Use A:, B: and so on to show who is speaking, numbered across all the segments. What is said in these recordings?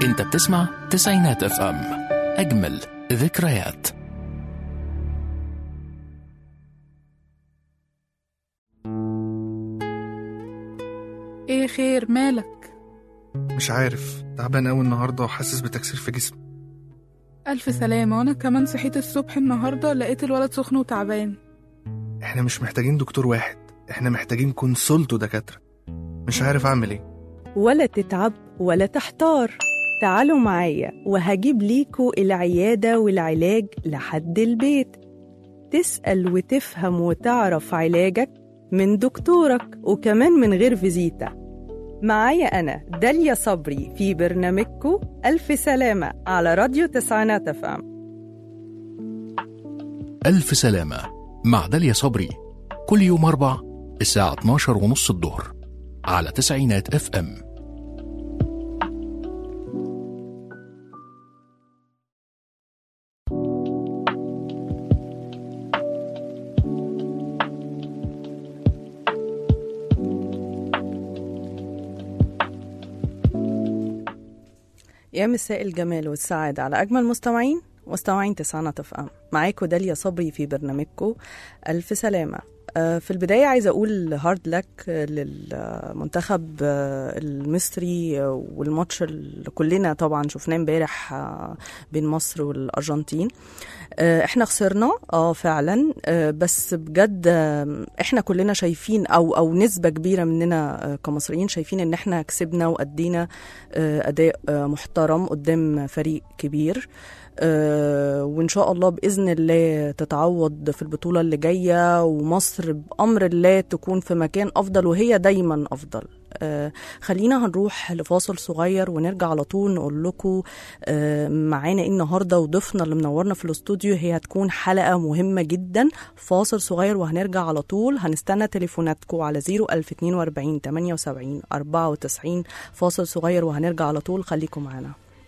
A: انت بتسمع تسعينات اف ام اجمل ذكريات
B: ايه خير مالك
C: مش عارف تعبان قوي النهارده وحاسس بتكسير في جسمي
B: الف سلامه وانا كمان صحيت الصبح النهارده لقيت الولد سخن وتعبان
C: احنا مش محتاجين دكتور واحد احنا محتاجين كونسولت ودكاتره مش عارف اعمل ايه
D: ولا تتعب ولا تحتار تعالوا معايا وهجيب ليكوا العيادة والعلاج لحد البيت تسأل وتفهم وتعرف علاجك من دكتورك وكمان من غير فيزيتا معايا أنا داليا صبري في برنامجكو ألف سلامة على راديو تسعينات أفهم
A: ألف سلامة مع داليا صبري كل يوم أربع الساعة 12 ونص الظهر على تسعينات اف ام
D: يا مساء الجمال والسعادة على أجمل مستمعين مستمعين تسعينات اف ام معاكم داليا صبري في برنامجكم ألف سلامة آه، في البداية عايزة أقول هارد لك للمنتخب آه، المصري آه، والماتش اللي كلنا طبعا شفناه امبارح آه، بين مصر والأرجنتين آه، احنا خسرنا اه فعلا آه، بس بجد آه، احنا كلنا شايفين او او نسبة كبيرة مننا آه، كمصريين شايفين ان احنا كسبنا وأدينا آه، أداء آه، محترم قدام فريق كبير آه، وإن شاء الله بإذن الله تتعوض في البطولة اللي جاية ومصر بأمر الله تكون في مكان أفضل وهي دايما أفضل آه، خلينا هنروح لفاصل صغير ونرجع على طول نقول لكم آه، معانا ايه النهارده وضيفنا اللي منورنا في الاستوديو هي هتكون حلقه مهمه جدا فاصل صغير وهنرجع على طول هنستنى تليفوناتكم على 01042 78 94 فاصل صغير وهنرجع على طول خليكم معانا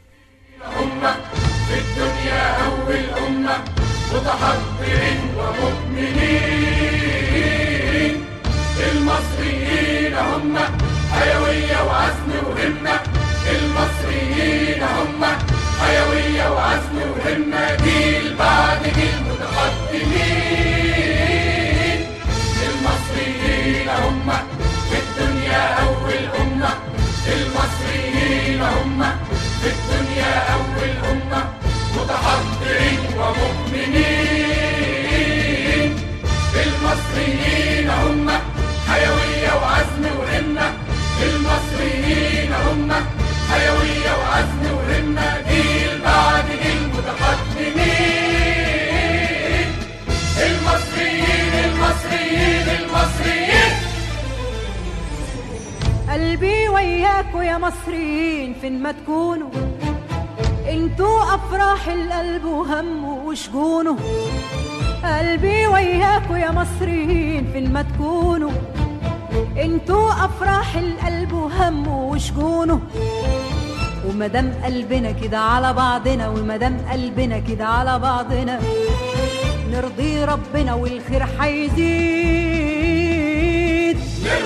E: قلبي وياكوا يا مصريين فين ما تكونوا انتوا افراح القلب وهمه وشجونه قلبي وياكوا يا مصريين فين ما تكونوا انتوا افراح القلب وهمه وشجونه ومدام قلبنا كده على بعضنا ومدام قلبنا كده على بعضنا نرضي ربنا والخير هيزيد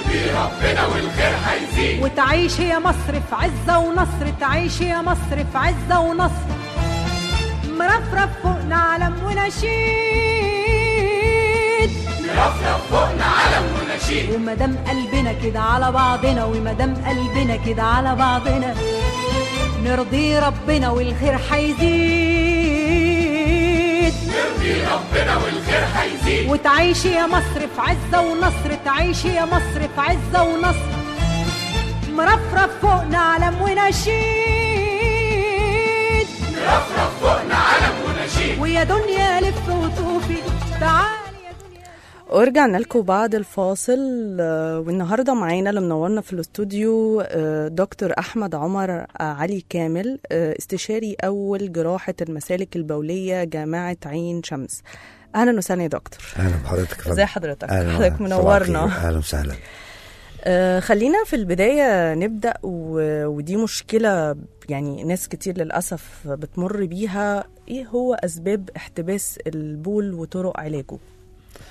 E: وتعيش يا مصر في عزة ونصر تعيش يا مصر في عزة ونصر مرفرف فوقنا علم ونشيد مرفرف فوقنا علم ونشيد ومدام قلبنا كده على بعضنا ومدام قلبنا كده على بعضنا نرضي ربنا والخير هيزيد وتعيش يا مصر في عزة ونصر تعيش يا مصر في عزة ونصر مرفرف فوقنا علم ونشيد مرفرف فوقنا علم ونشيد ويا دنيا لف وطوفي تعالي يا دنيا
D: ورجعنا لكم بعد الفاصل آه، والنهارده معانا اللي منورنا في الاستوديو آه، دكتور احمد عمر آه، علي كامل آه، استشاري اول جراحه المسالك البوليه جامعه عين شمس اهلا وسهلا يا دكتور
F: اهلا بحضرتك يا فندم.
D: ازي حضرتك
F: أهلا
D: حضرتك
F: صباح
D: منورنا
F: الخير. اهلا وسهلا
D: آه، خلينا في البداية نبدأ و... ودي مشكلة يعني ناس كتير للأسف بتمر بيها إيه هو أسباب احتباس البول وطرق علاجه؟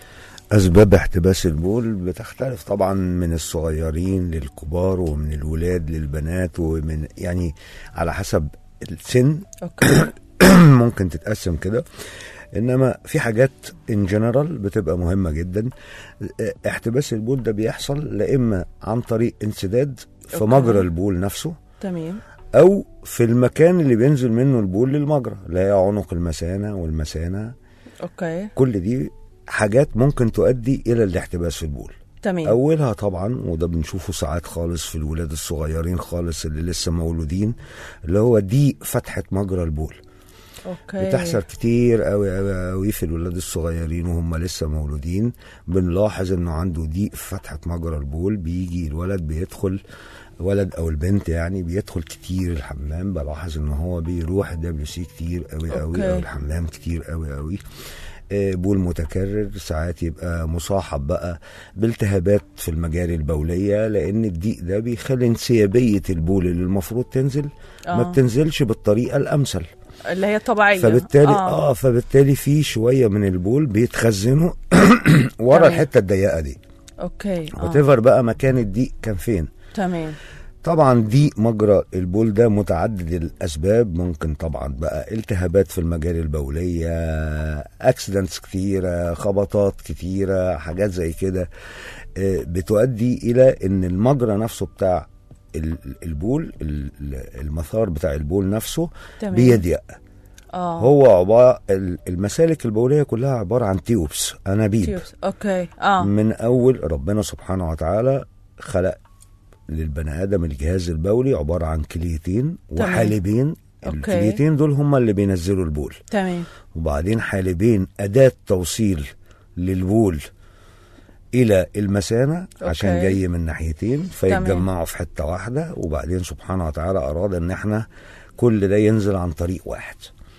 F: أسباب احتباس البول بتختلف طبعا من الصغيرين للكبار ومن الولاد للبنات ومن يعني على حسب السن
D: اوكي
F: ممكن تتقسم كده انما في حاجات ان جنرال بتبقى مهمه جدا اه، احتباس البول ده بيحصل لا اما عن طريق انسداد في
D: أوكي.
F: مجرى البول نفسه
D: تمام
F: او في المكان اللي بينزل منه البول للمجرى اللي هي عنق المثانه والمثانه
D: اوكي
F: كل دي حاجات ممكن تؤدي الى الاحتباس في البول
D: تمام
F: اولها طبعا وده بنشوفه ساعات خالص في الولاد الصغيرين خالص اللي لسه مولودين اللي هو ضيق فتحه مجرى البول
D: اوكي
F: بتحصل كتير قوي قوي قوي في الولاد الصغيرين وهم لسه مولودين بنلاحظ انه عنده ضيق في فتحه مجرى البول بيجي الولد بيدخل ولد او البنت يعني بيدخل كتير الحمام بلاحظ ان هو بيروح دبليو سي كتير قوي قوي
D: أوكي.
F: او الحمام كتير قوي قوي آه، بول متكرر ساعات يبقى مصاحب بقى بالتهابات في المجاري البوليه لان الضيق ده بيخلي انسيابيه البول اللي المفروض تنزل ما
D: آه.
F: بتنزلش بالطريقه الامثل
D: اللي هي طبيعيه
F: فبالتالي اه, آه فبالتالي في شويه من البول بيتخزنوا ورا
D: تمام.
F: الحته الضيقه دي
D: اوكي
F: وات
D: اه
F: بقى مكان الضيق كان فين
D: تمام
F: طبعا ضيق مجرى البول ده متعدد الاسباب ممكن طبعا بقى التهابات في المجاري البوليه اكسيدنتس كتيره خبطات كتيره حاجات زي كده آه، بتؤدي الى ان المجرى نفسه بتاع ال- البول ال- المسار بتاع البول نفسه
D: تمام
F: بيضيق
D: اه
F: هو عبارة ال- المسالك البولية كلها عبارة عن تيوبس أنابيب
D: تيوبس اوكي اه
F: من أول ربنا سبحانه وتعالى خلق للبني آدم الجهاز البولي عبارة عن كليتين
D: تمام.
F: وحالبين
D: أوكي.
F: الكليتين دول هما اللي بينزلوا البول
D: تمام
F: وبعدين حالبين أداة توصيل للبول إلى المثانة عشان
D: أوكي.
F: جاي من ناحيتين فيتجمعوا في حتة واحدة وبعدين سبحانه وتعالى أراد إن إحنا كل ده ينزل عن طريق واحد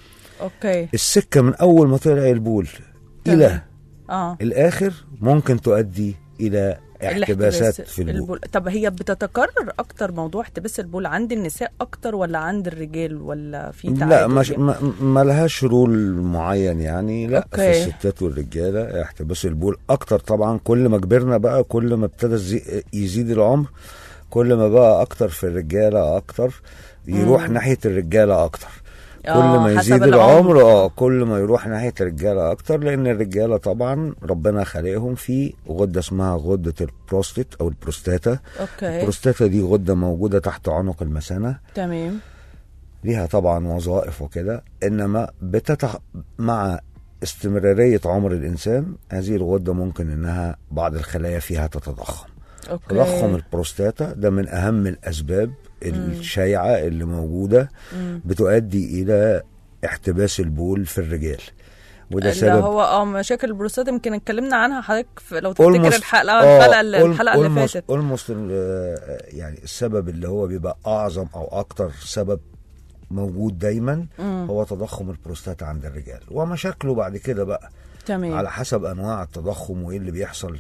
D: اوكي
F: السكة من أول ما طلع البول
D: تمام.
F: إلى
D: اه
F: الآخر ممكن تؤدي إلى احتباسات
D: الاحتباس
F: في البول,
D: طب هي بتتكرر اكتر موضوع احتباس البول عند النساء اكتر ولا عند الرجال ولا في تعادل
F: لا مش
D: يعني؟
F: ما, ما لهاش رول معين يعني لا
D: أوكي.
F: في الستات والرجاله احتباس البول اكتر طبعا كل ما كبرنا بقى كل ما ابتدى الزي- يزيد العمر كل ما بقى اكتر في الرجاله اكتر يروح
D: مم.
F: ناحيه الرجاله اكتر كل
D: آه،
F: ما
D: حسب
F: يزيد
D: العمر.
F: العمر اه كل ما يروح ناحيه الرجاله اكتر لان الرجاله طبعا ربنا خلقهم في غده اسمها غده البروستيت او البروستاتا
D: اوكي
F: البروستاتا دي غده موجوده تحت عنق المثانه
D: تمام
F: ليها طبعا وظائف وكده انما بتتح... مع استمرارية عمر الإنسان هذه الغدة ممكن إنها بعض الخلايا فيها تتضخم
D: اوكي
F: تضخم البروستاتا ده من أهم الأسباب الشائعة اللي موجودة
D: مم.
F: بتؤدي إلى احتباس البول في الرجال وده
D: اللي
F: سبب
D: هو اه مشاكل البروستات يمكن اتكلمنا عنها حضرتك في- لو تفتكر
F: Almost-
D: الحلقه
F: آه،
D: الحلقه اللي,
F: al-
D: الحلقه اللي
F: almost-
D: فاتت
F: almost آه، يعني السبب اللي هو بيبقى اعظم او اكتر سبب موجود دايما
D: مم.
F: هو تضخم البروستاتا عند الرجال ومشاكله بعد كده بقى
D: تمام
F: على حسب انواع التضخم وايه اللي بيحصل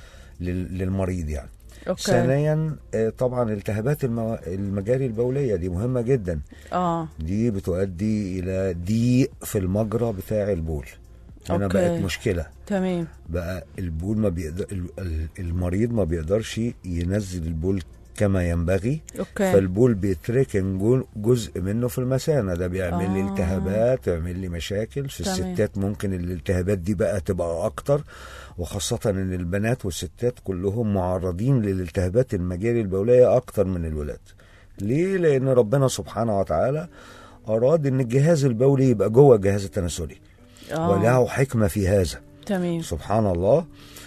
F: لل- للمريض يعني
D: اوكي
F: ثانيا آه، طبعا التهابات المو... المجاري البوليه دي مهمه جدا
D: اه
F: دي بتؤدي الى ضيق في المجرى بتاع البول هنا
D: أوكي.
F: بقت مشكله
D: تمام
F: بقى البول ما بيقدر ال- ال- المريض ما بيقدرش ينزل البول كما ينبغي
D: اوكي
F: فالبول بيتركن جو- جزء منه في المثانه ده بيعمل لي
D: آه.
F: التهابات يعمل لي مشاكل في
D: تمام.
F: الستات ممكن الالتهابات دي بقى تبقى اكتر وخاصه ان البنات والستات كلهم معرضين للالتهابات المجاري البوليه اكتر من الولاد ليه لان ربنا سبحانه وتعالى اراد ان الجهاز البولي يبقى جوه الجهاز التناسلي
D: اه
F: وله حكمه في هذا
D: تمام
F: سبحان الله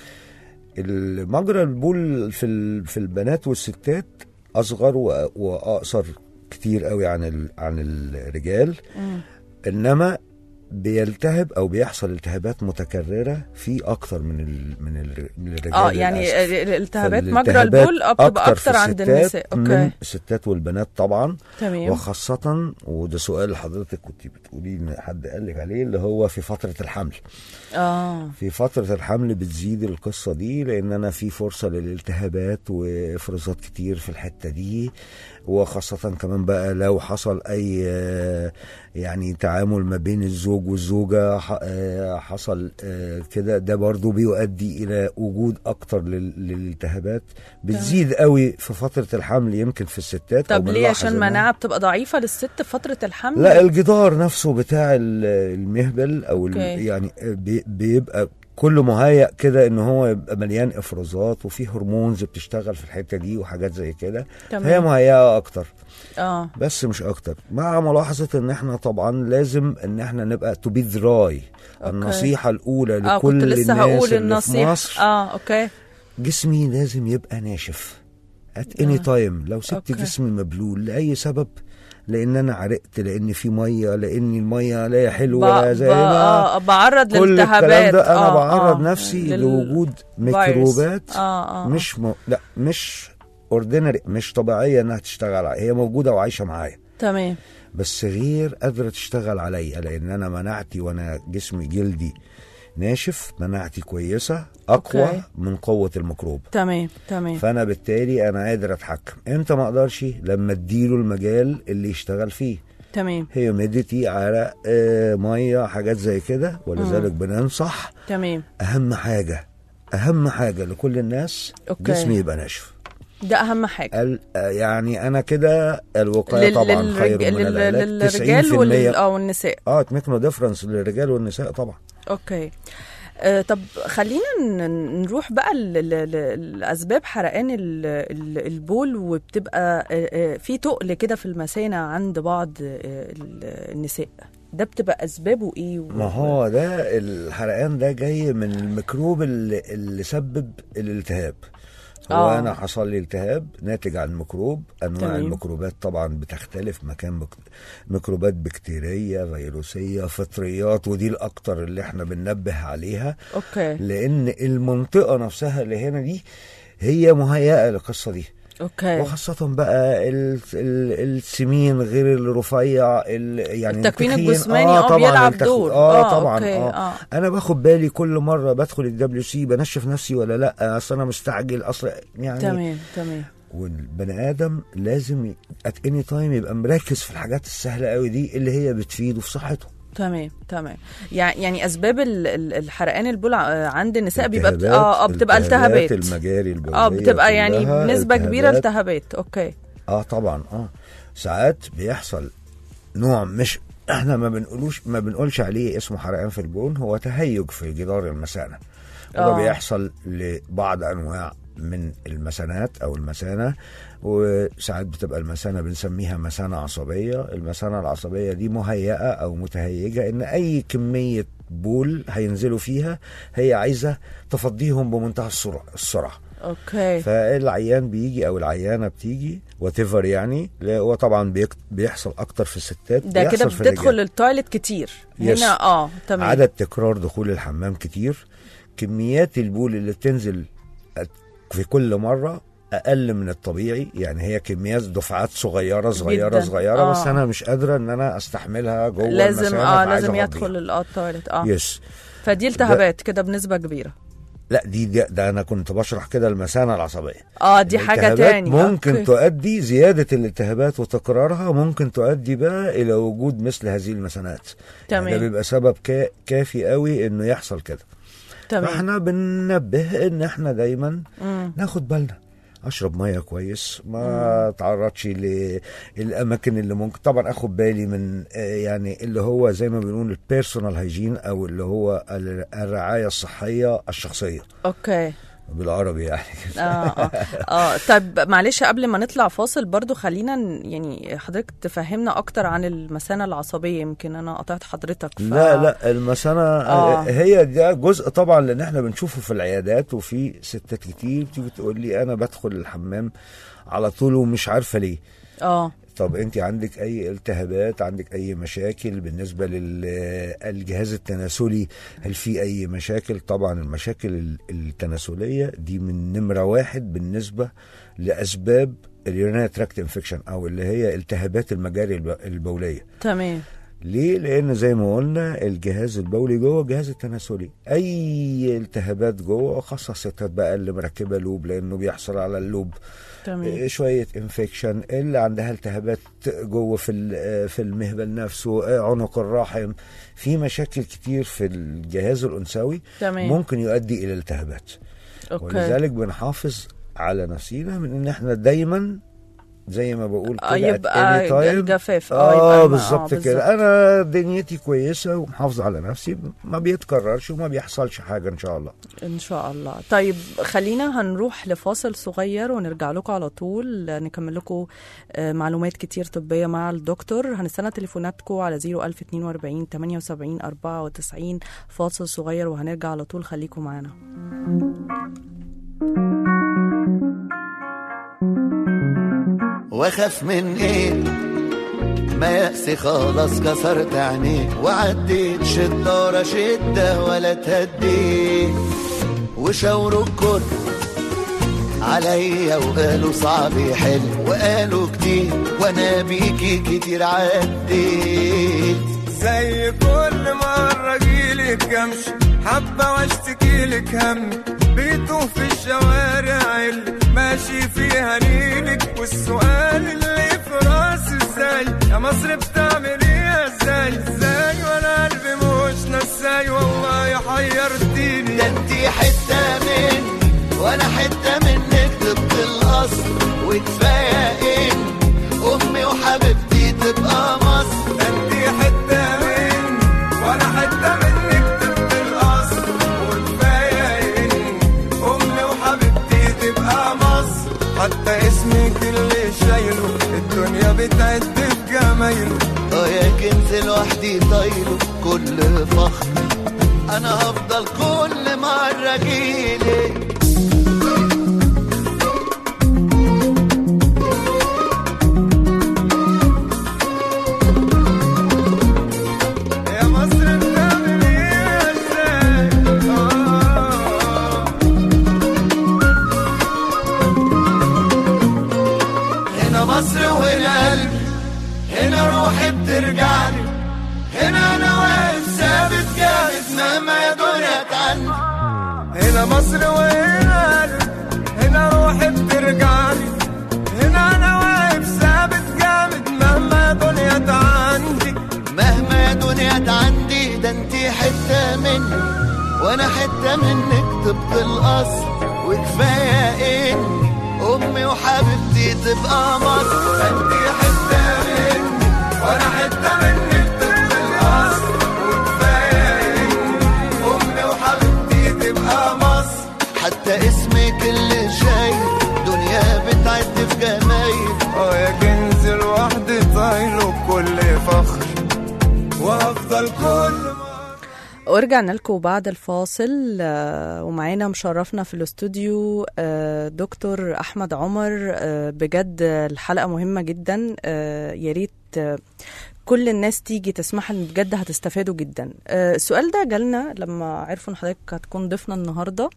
F: المجرى البول في ال- في البنات والستات اصغر وأ- واقصر كتير قوي عن ال- عن الرجال
D: مم.
F: انما بيلتهب او بيحصل التهابات متكرره في اكتر من ال من, ال من الرجال
D: اه يعني
F: للأسف.
D: ال- الالتهابات مجرى
F: فالالتهابات
D: البول اه بتبقى
F: في
D: اكتر عند
F: الستات
D: النساء
F: من
D: اوكي
F: الستات والبنات طبعا
D: تمام
F: وخاصة وده سؤال حضرتك كنت بتقولي ان حد قال لك عليه اللي هو في فترة الحمل
D: اه
F: في فترة الحمل بتزيد القصة دي لأن أنا في فرصة للالتهابات وإفرازات كتير في الحتة دي وخاصة كمان بقى لو حصل أي آه، يعني تعامل ما بين الزوج الزوج والزوجة ح- آه، حصل آه، كده ده برضو بيؤدي إلى وجود أكتر لل- للالتهابات بتزيد قوي في فترة الحمل يمكن في الستات أو
D: طب ليه
F: بنلاحظ
D: عشان
F: إنها-
D: المناعه بتبقى ضعيفه للست في فتره الحمل
F: لا الجدار نفسه بتاع ال- المهبل او ال-
D: أوكي.
F: يعني بي- بيبقى كله مهيأ كده ان هو يبقى مليان افرازات وفي هرمونز بتشتغل في الحته دي وحاجات زي كده
D: تمام.
F: فهي مهيئه اكتر
D: اه
F: بس مش اكتر مع ملاحظه ان احنا طبعا لازم ان احنا نبقى تو بي دراي النصيحه الاولى
D: اه
F: لكل
D: كنت لسه
F: الناس
D: هقول
F: اللي في
D: النصيحه
F: مصر
D: اه اوكي
F: جسمي لازم يبقى ناشف ات اني تايم لو سبت
D: أوكي.
F: جسمي مبلول لاي سبب لان انا عرقت لان في ميه لان الميه لا هي حلوه
D: ب-
F: زي
D: ب-
F: ما
D: اه بعرض
F: كل الكلام
D: للالتهابات
F: ده انا
D: آه،
F: بعرض
D: آه،
F: نفسي
D: لل-
F: لوجود
D: فيروس.
F: ميكروبات
D: اه اه
F: مش م... لا مش اوردينري مش طبيعيه انها تشتغل عليا هي موجوده وعايشه معايا
D: تمام
F: بس غير قادره تشتغل عليا لان انا مناعتي وانا جسمي جلدي ناشف مناعتي كويسه اقوى
D: أوكي.
F: من قوه الميكروب
D: تمام تمام
F: فانا بالتالي انا قادر اتحكم امتى ما اقدرش لما اديله المجال اللي يشتغل فيه
D: تمام
F: هيوميديتي عرق آه، ميه حاجات زي كده ولذلك بننصح
D: تمام
F: اهم حاجه اهم حاجه لكل الناس
D: أوكي.
F: جسمي يبقى ناشف
D: ده اهم حاجه
F: ال- آه، يعني انا كده الوقايه
D: لل-
F: طبعا
D: للرج-
F: خير من
D: لل-
F: العلاج
D: للرجال وال... اه والنساء
F: اه تميك نو ديفرنس للرجال والنساء طبعا
D: اوكي آه طب خلينا ن- نروح بقى ل- ل- ل- لاسباب حرقان ال- ال- البول وبتبقى آه، آه، في تقل كده في المثانه عند بعض آه، ال- النساء ده بتبقى اسبابه ايه و...
F: ما هو ده الحرقان ده جاي من الميكروب اللي, اللي سبب الالتهاب هو
D: آه.
F: آه. انا حصل لي التهاب ناتج عن ميكروب انواع
D: تمام.
F: الميكروبات طبعا بتختلف مكان بك... ميكروبات بكتيريه فيروسيه فطريات ودي الاكتر اللي احنا بننبه عليها
D: اوكي
F: لان المنطقه نفسها اللي هنا دي هي مهيئه للقصه دي
D: اوكي
F: وخاصة بقى ال- ال- السمين غير الرفيع ال- يعني
D: التكوين
F: التخين.
D: الجسماني اه
F: طبعاً
D: بيلعب
F: التخ-
D: دور
F: اه, طبعا
D: اوكي
F: آه.
D: اه
F: انا باخد بالي كل مرة بدخل الدبليو سي بنشف نفسي ولا لا اصل انا مستعجل اصل يعني
D: تمام تمام
F: والبني ادم لازم ات اني تايم يبقى مركز في الحاجات السهلة قوي دي اللي هي بتفيده في صحته
D: تمام تمام يعني يعني اسباب ال- ال- الحرقان البول ع- عند النساء بيبقى بت...
F: التهابات-
D: اه اه بتبقى التهابات
F: المجاري البولية
D: اه بتبقى يعني
F: كلها
D: بنسبه كبيره
F: التهابات.
D: التهابات اوكي
F: اه طبعا اه ساعات بيحصل نوع مش احنا ما بنقولوش ما بنقولش عليه اسمه حرقان في البون هو تهيج في جدار المثانه وده
D: آه.
F: بيحصل لبعض انواع من المثانات او المثانه وساعات بتبقى المثانه بنسميها مثانه عصبيه المثانه العصبيه دي مهيئه او متهيجه ان اي كميه بول هينزلوا فيها هي عايزه تفضيهم بمنتهى السرعه السرعه
D: اوكي
F: فالعيان بيجي او العيانه بتيجي وات يعني لا، هو طبعا بيك- بيحصل اكتر في الستات
D: ده كده
F: بيحصل في الرجال.
D: بتدخل التويلت كتير
F: يس.
D: هنا اه تمام
F: عدد تكرار دخول الحمام كتير كميات البول اللي بتنزل في كل مره اقل من الطبيعي يعني هي كميات دفعات صغيره صغيره
D: جداً.
F: صغيره
D: آه.
F: بس انا مش قادره ان انا استحملها جوه
D: لازم
F: المثانة،
D: اه
F: فعايز
D: لازم
F: أفضيها.
D: يدخل ال- اه التويلت اه
F: يس
D: فدي التهابات كده بنسبه كبيره
F: لا دي ده, ده انا كنت بشرح كده المثانه العصبيه
D: اه دي حاجه
F: الالتهابات
D: تاني
F: ممكن
D: أوكي.
F: تؤدي زيادة الالتهابات وتكرارها ممكن تؤدي بقى إلى وجود مثل هذه المثانات
D: تمام.
F: يعني ده بيبقى سبب كا كافي قوي إنه يحصل كده
D: تمام
F: فاحنا بننبه إن احنا دايما
D: مم.
F: ناخد بالنا اشرب ميه كويس ما تعرضش للاماكن اللي ممكن طبعا اخد بالي من آه، يعني اللي هو زي ما بنقول البيرسونال هيجين او اللي هو ال- الرعايه الصحيه الشخصيه
D: اوكي
F: بالعربي يعني
D: اه اه اه طيب معلش قبل ما نطلع فاصل برضو خلينا ن- يعني حضرتك تفهمنا اكتر عن المثانه العصبيه يمكن انا قطعت حضرتك ف...
F: لا لا المثانة
D: آه.
F: هي ده جزء طبعا لان احنا بنشوفه في العيادات وفي ستات كتير تيجي تقول لي انا بدخل الحمام على طول ومش عارفه ليه
D: اه
F: طب انت عندك اي التهابات عندك اي مشاكل بالنسبه للجهاز التناسلي هل في اي مشاكل طبعا المشاكل ال- التناسليه دي من نمره واحد بالنسبه لاسباب اليورينال تراكت انفكشن او اللي هي التهابات المجاري الب- البوليه
D: تمام
F: ليه؟ لأن زي ما قلنا الجهاز البولي جوه الجهاز التناسلي أي التهابات جوه خاصة الستات بقى اللي مركبة لوب لأنه بيحصل على اللوب
D: تمام
F: شويه انفكشن اللي عندها التهابات جوه في ال- في المهبل نفسه عنق الرحم في مشاكل كتير في الجهاز الانثوي
D: تمام
F: ممكن يؤدي الى التهابات
D: اوكي
F: ولذلك بنحافظ على نفسينا من ان احنا دايما زي ما بقول
D: آه،
F: كده at
D: يبقى
F: any time.
D: الجفاف
F: اه
D: يبقى الم-
F: بالظبط كده انا دنيتي كويسه ومحافظه على نفسي ما بيتكررش وما بيحصلش حاجه ان شاء الله
D: ان شاء الله طيب خلينا هنروح لفاصل صغير ونرجع لكم على طول نكمل لكم آه، معلومات كتير طبيه مع الدكتور هنستنى تليفوناتكم على 01042 78 94 فاصل صغير وهنرجع على طول خليكم معانا
G: واخاف من ايه ما يأسي خلاص كسرت عينيه وعديت شدة ورا شدة ولا تهديت وشاوروا الكل عليا وقالوا صعب يحل وقالوا كتير وانا بيكي كتير عديت
H: زي كل مرة جيلك امشي حبة واشتكي لك همي بيتوه في الشوارع اللي ماشي فيها نيلك والسؤال اللي في راسي ازاي يا مصر بتعمل ايه ازاي ازاي وانا قلبي مش نساي والله حيرتيني
G: ده انتي حتة مني وانا حتة منك طبق الاصل وكفاية ان امي وحبيبتي تبقى مصر
H: انتي حتة مني وانا حتة منك طبق الاصل وكفاية ان امي وحبيبتي تبقى مصر حتى اسمك اللي شايله الدنيا بتعد بجمايله
G: اه يا كنز لوحدي طايله كل فخر انا هفضل كل مرة جيلك
H: يا مصر بتعمل ايه ازاي آه.
G: هنا مصر وهنا قلبي هنا روحي بترجعني هنا انا واقف ثابت جامد مهما يا دنيا تعني
H: هنا مصر وهنا قلبي هنا روحي بترجعني هنا انا واقف ثابت جامد مهما يا دنيا تعندي
G: مهما يا دنيا عندي ده انتي حتة مني وانا حتة منك طبق الاصل وكفاية اني امي وحبيبتي تبقى مصر
H: انتي حتة مني وانا حتة منك طبق الاصل وكفاية اني امي وحبيبتي تبقى مصر
G: حتى اسمك اللي شايل دنيا بتعد في جمايل
H: اه يا كنز لوحدي طايله بكل فخر وهفضل كل
D: ورجعنا لكم بعد الفاصل آه، ومعانا مشرفنا في الاستوديو آه، دكتور احمد عمر آه، بجد الحلقه مهمه جدا آه، يا ريت آه، كل الناس تيجي تسمعها لان بجد هتستفادوا جدا آه، السؤال ده جالنا لما عرفوا ان حضرتك هتكون ضيفنا النهارده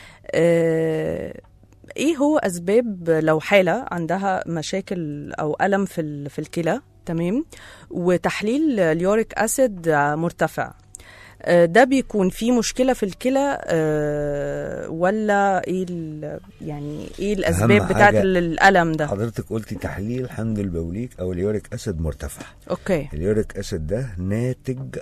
D: آه، ايه هو اسباب لو حاله عندها مشاكل او الم في ال- في الكلى تمام وتحليل اليوريك اسيد مرتفع آه، ده بيكون في مشكله في الكلى آه، ولا ايه ال- يعني ايه الاسباب
F: أهم
D: بتاعت
F: حاجة
D: ال- الالم ده
F: حضرتك قلتي تحليل حمض البوليك او اليوريك اسيد مرتفع
D: اوكي
F: اليوريك اسيد ده ناتج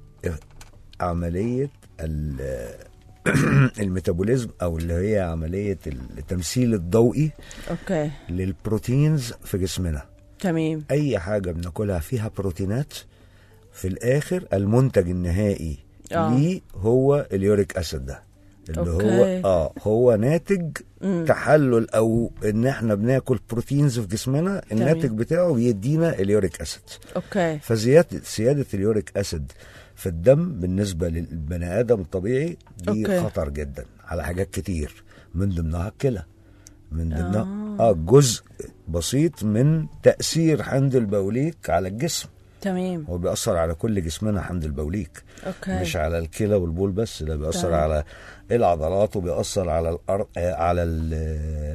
F: عمليه ال- الميتابوليزم او اللي هي عمليه التمثيل الضوئي
D: اوكي
F: للبروتينز في جسمنا
D: تمام
F: اي حاجه بناكلها فيها بروتينات في الاخر المنتج النهائي
D: آه.
F: ليه هو اليوريك اسيد ده اللي
D: أوكي.
F: هو اه هو ناتج
D: مم.
F: تحلل او ان احنا بناكل بروتينز في جسمنا الناتج بتاعه بيدينا اليوريك اسيد
D: اوكي
F: فزياده سياده اليوريك اسيد في الدم بالنسبه للبني ادم الطبيعي دي
D: أوكي.
F: خطر جدا على حاجات كتير من ضمنها الكلى من ضمنها اه جزء بسيط من تاثير حمض البوليك على الجسم
D: تمام
F: هو بيأثر على كل جسمنا حمض البوليك
D: اوكي
F: مش على الكلى والبول بس ده بيأثر
D: تمام.
F: على العضلات وبيأثر على الأر... آه، على ال...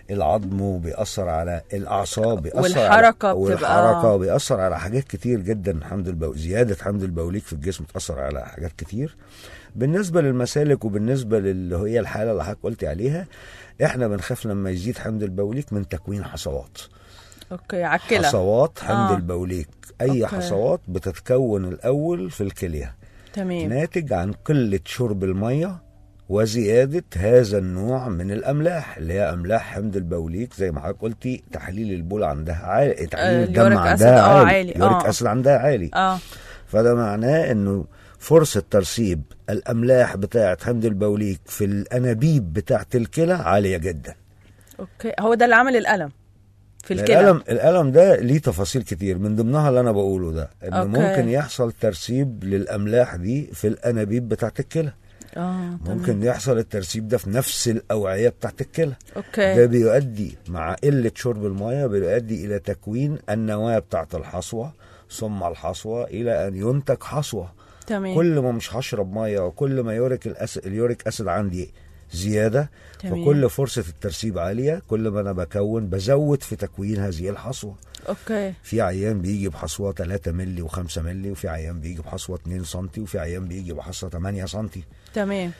F: العظم وبيأثر على الأعصاب بيأثر
D: والحركة
F: على
D: بتبقى-
F: والحركة بيأثر على حاجات كتير جدا حمض البو... زيادة حمض البوليك في الجسم بتأثر على حاجات كتير بالنسبة للمسالك وبالنسبة للي هي الحالة اللي حضرتك قلتي عليها احنا بنخاف لما يزيد حمض البوليك من تكوين حصوات
D: اوكي على الكلى
F: حصوات حمض
D: آه.
F: آه. البوليك اي
D: أوكي.
F: حصوات بتتكون الاول في الكليه
D: تمام
F: ناتج عن قله شرب الميه وزياده هذا النوع من الاملاح اللي هي املاح حمض البوليك زي ما حضرتك قلتي تحليل البول عندها عالي تحليل
D: آه،
F: الدم
D: اليوريك أسيد،
F: عندها
D: آه،
F: عالي
D: عالي،
F: اليوريك
D: آه.
F: اسيد عندها عالي
D: اه
F: فده معناه انه فرصه ترسيب الاملاح بتاعه حمض البوليك في الانابيب بتاعه الكلى عاليه جدا
D: اوكي هو ده اللي عمل الالم في الكلى
F: الالم الالم ده ليه تفاصيل كتير من ضمنها اللي انا بقوله ده ان
D: أوكي.
F: ممكن يحصل ترسيب للاملاح دي في الانابيب بتاعت الكلى
D: اه
F: ممكن يحصل الترسيب ده في نفس الاوعيه بتاعت الكلى ده
D: اوكي
F: بيؤدي مع قله شرب الميه بيؤدي الى تكوين النواه بتاعت الحصوه ثم الحصوه الى ان ينتج حصوه
D: تمام
F: كل ما مش هشرب ميه وكل ما يوريك الأس... اليوريك اسيد عندي زياده
D: تمام.
F: فكل فرصه الترسيب عاليه كل ما انا بكون بزود في تكوين هذه الحصوه
D: اوكي
F: في عيان بيجي بحصوه 3 مللي و5 مللي وفي عيان بيجي بحصوه 2 سم وفي عيان بيجي بحصوه 8 سم
D: تمام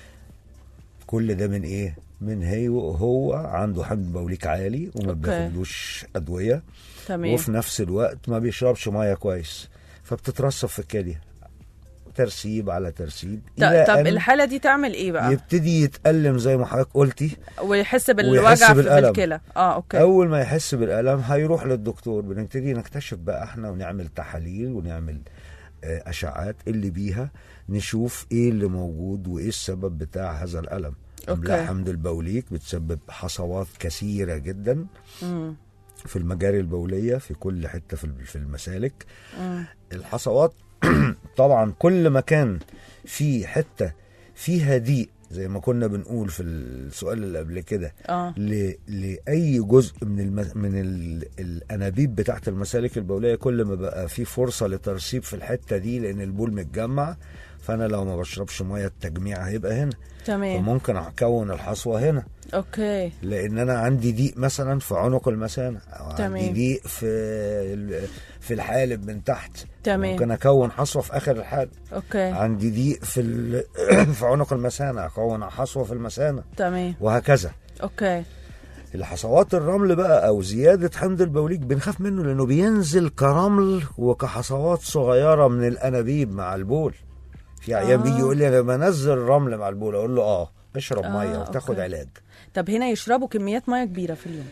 F: كل ده من ايه من هي هو عنده حمض بوليك عالي وما
D: أوكي.
F: بياخدلوش ادويه
D: تمام
F: وفي نفس الوقت ما بيشربش ميه كويس فبتترسب في الكليه ترسيب على ترسيب
D: ط-
F: إلى
D: طب
F: أن
D: الحاله دي تعمل ايه بقى
F: يبتدي يتألم زي ما حضرتك قلتي
D: ويحس بالوجع
F: ويحس
D: في
F: بالألم.
D: الكلى اه اوكي
F: اول ما يحس بالالم هيروح للدكتور بنبتدي نكتشف بقى احنا ونعمل تحاليل ونعمل آه، اشعات اللي بيها نشوف ايه اللي موجود وايه السبب بتاع هذا الالم
D: أوكي.
F: املاح حمض البوليك بتسبب حصوات كثيره جدا
D: مم.
F: في المجاري البوليه في كل حته في في المسالك
D: مم.
F: الحصوات طبعا كل ما كان في حته فيها ضيق زي ما كنا بنقول في السؤال اللي قبل كده
D: اه
F: ل... لاي جزء من الم... من ال... الانابيب بتاعت المسالك البوليه كل ما بقى في فرصه لترسيب في الحته دي لان البول متجمع فانا لو ما بشربش ميه التجميع هيبقى هنا
D: تمام
F: فممكن اكون الحصوه هنا
D: اوكي
F: لان انا عندي ضيق مثلا في عنق المثانه او عندي
D: تمام.
F: ضيق في ال- في الحالب من تحت
D: تمام.
F: ممكن اكون حصوه في اخر الحالب
D: اوكي
F: عندي ضيق في ال... في عنق المثانه اكون حصوه في المثانه
D: تمام
F: وهكذا
D: اوكي
F: الحصوات الرمل بقى او زياده حمض البوليك بنخاف منه لانه بينزل كرمل وكحصوات صغيره من الانابيب مع البول في عيان
D: آه.
F: بيجي يقول لي انا بنزل رمل مع البول اقول له اه اشرب
D: آه،
F: ميه وتاخد
D: أوكي.
F: علاج
D: طب هنا يشربوا كميات ميه كبيره في اليوم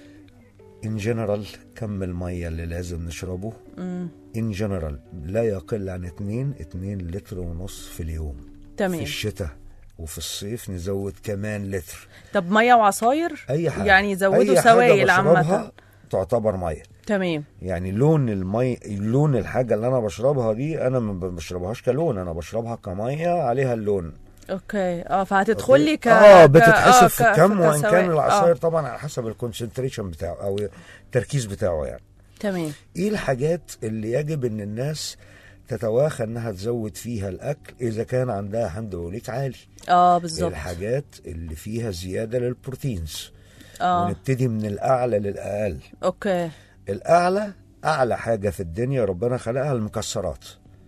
F: ان جنرال كم الميه اللي لازم نشربه
D: امم
F: ان جنرال لا يقل عن 2 2 لتر ونص في اليوم في
D: تمام
F: الشتاء وفي الصيف نزود كمان لتر
D: طب ميه وعصاير
F: اي حاجه
D: يعني يزودوا
F: أي حاجة
D: سوائل عامه
F: بشربها تعتبر ميه
D: تمام
F: يعني لون المي لون الحاجه اللي انا بشربها دي انا ما بشربهاش كلون انا بشربها كميه عليها اللون
D: اوكي اه فهتدخل لي ك
F: اه
D: ك-
F: بتتحسب
D: آه،
F: في
D: ك-
F: الكم وان
D: كسوائل.
F: كان العصاير
D: آه.
F: طبعا على حسب الكونسنتريشن بتاعه او التركيز بتاعه يعني
D: تمام
F: ايه الحاجات اللي يجب ان الناس تتواخى انها تزود فيها الاكل اذا كان عندها حمض بوليك عالي
D: اه بالظبط
F: الحاجات اللي فيها زياده للبروتينز
D: اه
F: ونبتدي من الاعلى للاقل
D: اوكي
F: الاعلى اعلى حاجه في الدنيا ربنا خلقها المكسرات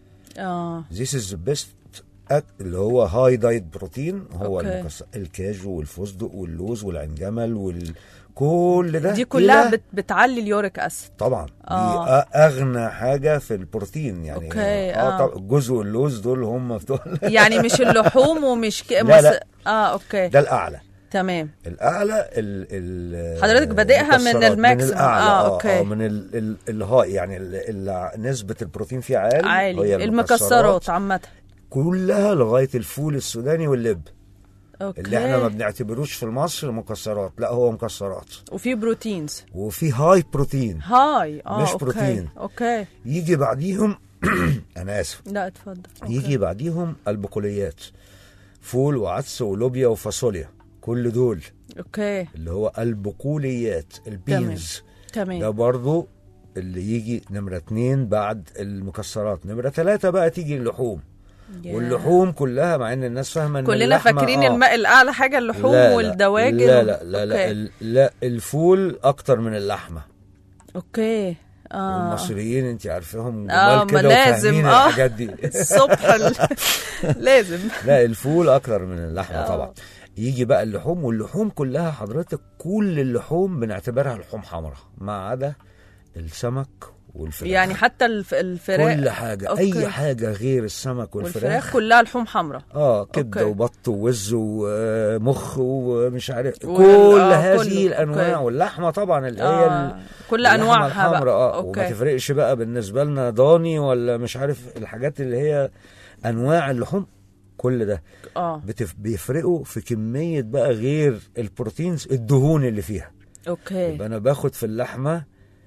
D: اه
F: This is the best أك... اللي هو هاي دايت بروتين هو
D: أوكي.
F: المكسر الكاجو والفستق واللوز والعنجمل وال كل ده
D: دي كلها
F: إلى-
D: بت... بتعلي اليوريك اسيد
F: طبعا
D: آه.
F: دي أ- اغنى حاجه في البروتين يعني
D: أوكي،
F: اه,
D: آه.
F: طب جزء اللوز دول هم بتوع
D: يعني مش اللحوم ومش ك...
F: لا، لا.
D: اه اوكي
F: ده الاعلى
D: تمام
F: الاعلى ال ال
D: حضرتك بادئها من
F: المكسرات،
D: الماكسيمم.
F: من الأعلى،
D: آه،
F: آه
D: أوكي.
F: آه من ال ال الهاي يعني ال ال نسبه البروتين فيها عالي هي
D: عالي المكسرات عامه
F: كلها لغايه الفول السوداني واللب
D: اوكي
F: اللي احنا ما بنعتبروش في مصر مكسرات لا هو مكسرات
D: وفي بروتينز
F: وفي هاي بروتين
D: هاي اه
F: مش
D: أوكي.
F: بروتين.
D: اوكي
F: يجي بعديهم انا اسف
D: لا اتفضل أوكي.
F: يجي بعديهم البقوليات فول وعدس ولوبيا وفاصوليا كل دول
D: اوكي
F: اللي هو البقوليات البينز ده
D: تمام
F: برضو اللي يجي نمرة اتنين بعد المكسرات نمرة تلاتة بقى تيجي اللحوم
D: ياه.
F: واللحوم كلها مع ان الناس فاهمه ان
D: كلنا
F: اللحمة-
D: فاكرين
F: آه.
D: الماء الاعلى حاجه اللحوم
F: لا لا،
D: والدواجن
F: لا لا لا لا,
D: أوكي.
F: ال- لا الفول اكتر من اللحمه
D: اوكي اه
F: المصريين انت عارفاهم
D: اه
F: جمال
D: ما
F: كده
D: لازم
F: وفاهمين
D: اه
F: الحاجات دي
D: الصبح ال- لازم
F: لا الفول اكتر من اللحمه
D: آه.
F: طبعا يجي بقى اللحوم واللحوم كلها حضرتك كل اللحوم بنعتبرها لحوم حمراء ما عدا السمك والفراخ
D: يعني حتى الف... الفراخ
F: كل حاجه
D: أوكي.
F: اي حاجه غير السمك والفراخ,
D: والفراخ كلها لحوم حمراء
F: اه كبده
D: أوكي.
F: وبط ووز ومخ ومش عارف
D: وال-
F: كل
D: آه،
F: هذه
D: كله.
F: الانواع
D: أوكي.
F: واللحمه طبعا اللي هي
D: آه. كل انواعها بقى
F: الحمراء اه وما
D: اوكي
F: تفرقش بقى بالنسبه لنا ضاني ولا مش عارف الحاجات اللي هي انواع اللحوم كل ده
D: اه
F: بتف... بيفرقوا في كميه بقى غير البروتينز الدهون اللي فيها
D: اوكي
F: يبقى انا باخد في اللحمه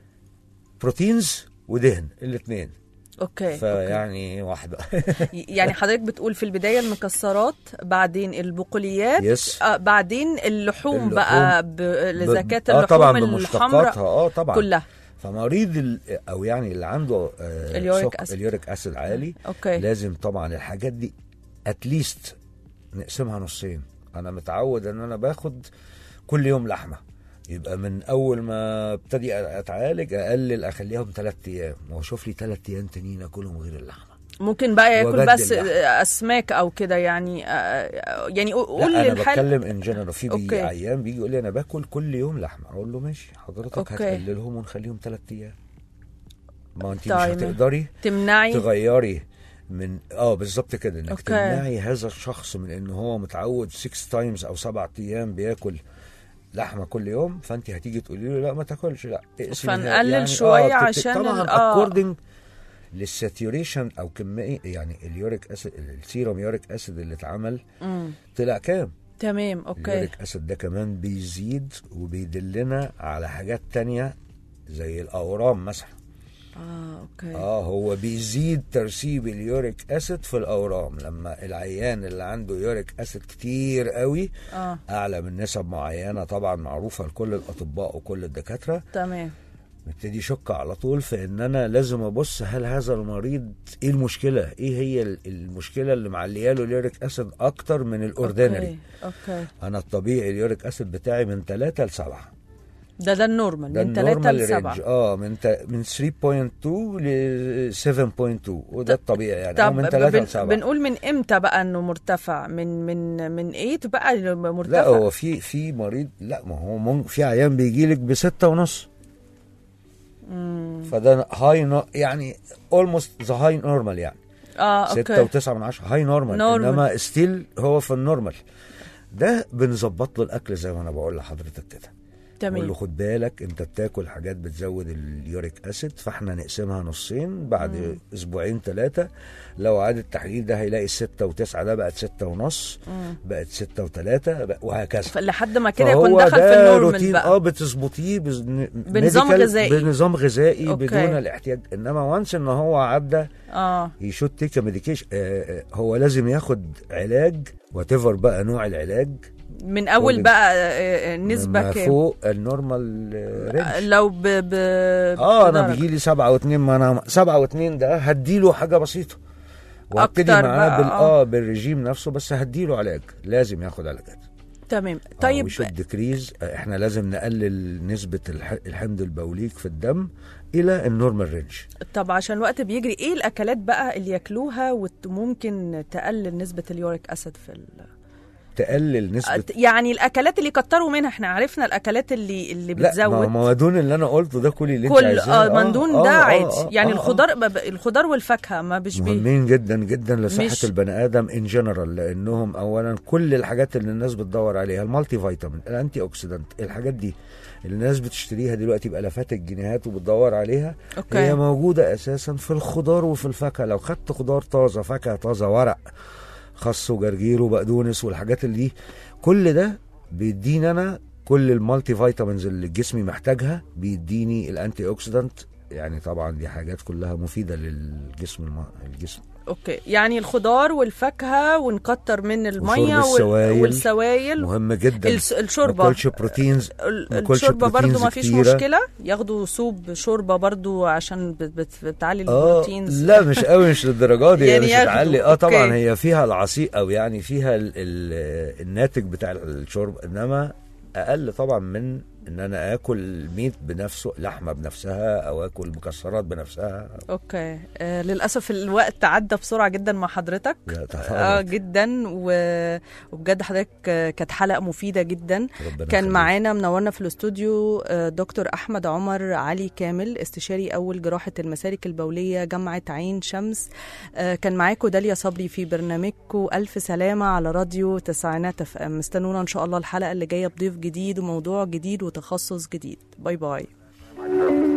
F: بروتينز ودهن الاثنين
D: اوكي أوكي.
F: فيعني واحده
D: يعني حضرتك بتقول في البدايه المكسرات بعدين البقوليات
F: يس
D: آه بعدين اللحوم,
F: اللحوم.
D: بقى ب... لزكاه
F: ب- اه
D: اللحوم
F: طبعا
D: الحمراء
F: بمشتقاتها اه طبعا
D: كلها
F: فمريض ال... او يعني اللي عنده آه
D: اليوريك
F: سك-
D: أسيد.
F: اليوريك اسيد عالي
D: اوكي
F: لازم طبعا الحاجات دي اتليست نقسمها نصين انا متعود ان انا باخد كل يوم لحمه يبقى من اول ما ابتدي اتعالج اقلل اخليهم ثلاث ايام واشوف لي ثلاث ايام تانيين اكلهم غير اللحمه
D: ممكن بقى ياكل
F: وبدل
D: بس
F: لحمة.
D: اسماك او كده يعني آه، يعني قول
F: لا انا
D: للحال
F: بتكلم ان جنرال في بيجي
D: أوكي.
F: عيان بيجي يقول لي انا باكل كل يوم لحمه اقول له ماشي حضرتك
D: أوكي.
F: هتقللهم ونخليهم ثلاث ايام ما انت مش
D: طيب.
F: هتقدري
D: تمنعي
F: تغيري من اه بالظبط كده انك
D: أوكي.
F: تمنعي هذا الشخص من ان هو متعود 6 تايمز او سبع ايام بياكل لحمه كل يوم فانت هتيجي تقولي له لا ما تاكلش لا اقسميها.
D: فنقلل شوية
F: بتت-
D: عشان
F: طبعا
D: ال- آه.
F: اكوردنج للساتوريشن او كميه يعني اليوريك اسيد السيروم يوريك اسيد اللي اتعمل
D: مم.
F: طلع كام
D: تمام اوكي
F: اليوريك اسيد ده كمان بيزيد وبيدلنا على حاجات تانية زي الاورام مثلا
D: اه اوكي
F: اه هو بيزيد ترسيب اليوريك اسيد في الاورام لما العيان اللي عنده يوريك اسيد كتير قوي
D: اه
F: اعلى من نسب معينه طبعا معروفه لكل الاطباء وكل الدكاتره
D: تمام
F: بيبتدي يشك على طول في ان انا لازم ابص هل هذا المريض ايه المشكله ايه هي ال- المشكله اللي معليه له اليوريك اسيد اكتر من الاوردينري
D: اوكي اوكي
F: انا الطبيعي اليوريك اسيد بتاعي من 3 ل 7
D: ده ده النورمال
F: ده
D: من 3
F: النورمال
D: ل 7
F: رينج اه من تا من 3.2 ل 7.2 وده الطبيعي يعني أو
D: طب
F: من 3
D: بن
F: ل 7
D: بنقول من امتى بقى انه مرتفع من من من 8 بقى مرتفع
F: لا هو في في مريض لا ما هو ممكن في عيان بيجي لك بستة ونص فده هاي نو يعني اولموست ذا هاي نورمال يعني
D: اه
F: ستة
D: اوكي
F: وتسعة من عشرة هاي نورمال
D: نورمال.
F: انما ستيل هو في النورمال ده بنظبط له الاكل زي ما انا بقول لحضرتك كده بقول له
D: تمام
F: خد بالك انت بتاكل حاجات بتزود اليوريك اسيد فاحنا نقسمها نصين بعد
D: مم.
F: اسبوعين ثلاثه لو عاد التحليل ده هيلاقي الستة وتسعة ده بقت ستة ونص
D: مم.
F: بقت ستة وثلاثة بق- وهكذا
D: لحد ما كده يكون
F: فهو
D: دخل في
F: ده
D: النورمال
F: روتين
D: بقى
F: اه بتظبطيه بز...
D: بنظام
F: medical-
D: غذائي.
F: بنظام غذائي
D: أوكي.
F: بدون الاحتياج انما وانس ان هو عدى
D: اه
F: يشوت تيك ميديكيشن هو لازم ياخد علاج وات بقى نوع العلاج
D: من اول
F: كل-
D: بقى آه، آه، نسبه
F: ما
D: كام
F: فوق النورمال رينج
D: لو ب ب
F: اه انا
D: بدرجة.
F: بيجي لي سبعة واتنين ما انا سبعة واتنين ده هديله حاجة بسيطة وابتدي
D: أكتر
F: معاه
D: بقى،
F: بال
D: آه.
F: اه بالرجيم نفسه بس هديله علاج لازم ياخد علاجات
D: تمام طيب
F: طيب ديكريز احنا لازم نقلل نسبة الح- الحمض البوليك في الدم الى النورمال رينج
D: طب عشان الوقت بيجري ايه الاكلات بقى اللي ياكلوها وممكن تقلل نسبه اليوريك اسيد في ال...
F: تقلل نسبة
D: يعني الاكلات اللي كتروا منها احنا عرفنا الاكلات اللي اللي
F: لا
D: بتزود
F: ما ما دون اللي انا قلته ده كل اللي انت
D: كل
F: عايزاه
D: اه من دون
F: آه،
D: ده
F: آه،
D: عادي
F: آه،
D: يعني
F: آه، آه.
D: الخضار ب- ب- الخضار والفاكهه ما بيش بيه
F: مهمين جدا جدا لصحة
D: مش-
F: البني آدم ان جنرال لأنهم أولا كل الحاجات اللي الناس بتدور عليها المالتي فيتامين الأنتي أوكسيدانت الحاجات دي اللي الناس بتشتريها دلوقتي بآلافات الجنيهات وبتدور عليها
D: اوكي
F: هي موجودة أساسا في الخضار وفي الفاكهة لو خدت خضار طازة فاكهة طازة ورق خس وجرجير وبقدونس والحاجات اللي دي كل ده بيديني أنا كل المالتي فيتامينز اللي جسمي محتاجها بيديني الأنتي أوكسيدانت يعني طبعا دي حاجات كلها مفيده للجسم الم... الجسم
D: اوكي يعني الخضار والفاكهه ونكتر من الميه
F: وشرب السوائل.
D: والسوائل
F: مهم جدا
D: الس- الشوربه
F: ما تاكلش بروتينز
D: ال-
F: ما تاكلش
D: الشوربه برضو
F: بروتينز
D: ما فيش
F: كتيرة.
D: مشكله ياخدوا سوب شوربه برضو عشان بت- بت- بتعلي
F: اه
D: البروتينز
F: لا مش قوي مش للدرجه دي
D: يعني
F: يعني مش
D: ياخدوا،
F: هتعلي اه طبعا
D: أوكي.
F: هي فيها العصير او يعني فيها ال ال الناتج بتاع الشرب انما اقل طبعا من ان انا اكل ميت بنفسه لحمه بنفسها او اكل مكسرات بنفسها
D: اوكي آه للاسف الوقت عدى بسرعه جدا مع حضرتك
F: لا
D: اه
F: تفاوت.
D: جدا و... وبجد حضرتك آه، كانت حلقه مفيده جدا
F: ربنا
D: كان
F: يخليك.
D: معانا منورنا في الاستوديو آه، دكتور احمد عمر علي كامل استشاري اول جراحه المسالك البوليه جامعه عين شمس آه، كان معاكم داليا صبري في برنامجكم الف سلامه على راديو تسعينات اف ام استنونا ان شاء الله الحلقه اللي جايه بضيف جديد وموضوع جديد وتخصص جديد باي باي